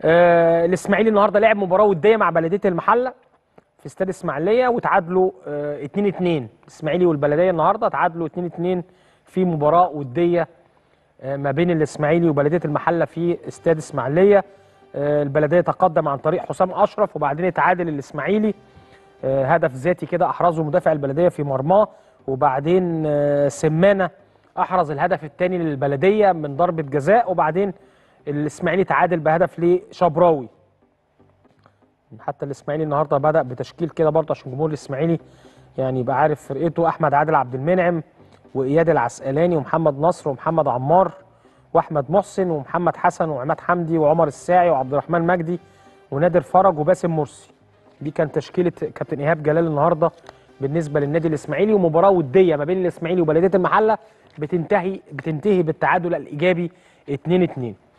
آه الاسماعيلي النهارده لعب مباراه وديه مع بلديه المحله في استاد اسماعيليه وتعادلوا 2 2 الاسماعيلي والبلديه النهارده تعادلوا 2 2 في مباراه وديه آه ما بين الاسماعيلي وبلديه المحله في استاد اسماعيليه آه البلديه تقدم عن طريق حسام اشرف وبعدين اتعادل الاسماعيلي آه هدف ذاتي كده احرزه مدافع البلديه في مرماه وبعدين آه سمانه احرز الهدف الثاني للبلديه من ضربه جزاء وبعدين الاسماعيلي تعادل بهدف لشبراوي حتى الاسماعيلي النهارده بدا بتشكيل كده برضه عشان جمهور الاسماعيلي يعني يبقى عارف فرقته احمد عادل عبد المنعم واياد العسقلاني ومحمد نصر ومحمد عمار واحمد محسن ومحمد حسن وعماد حمدي وعمر الساعي وعبد الرحمن مجدي ونادر فرج وباسم مرسي دي كان تشكيله كابتن ايهاب جلال النهارده بالنسبه للنادي الاسماعيلي ومباراه وديه ما بين الاسماعيلي وبلديه المحله بتنتهي بتنتهي بالتعادل الايجابي 2 2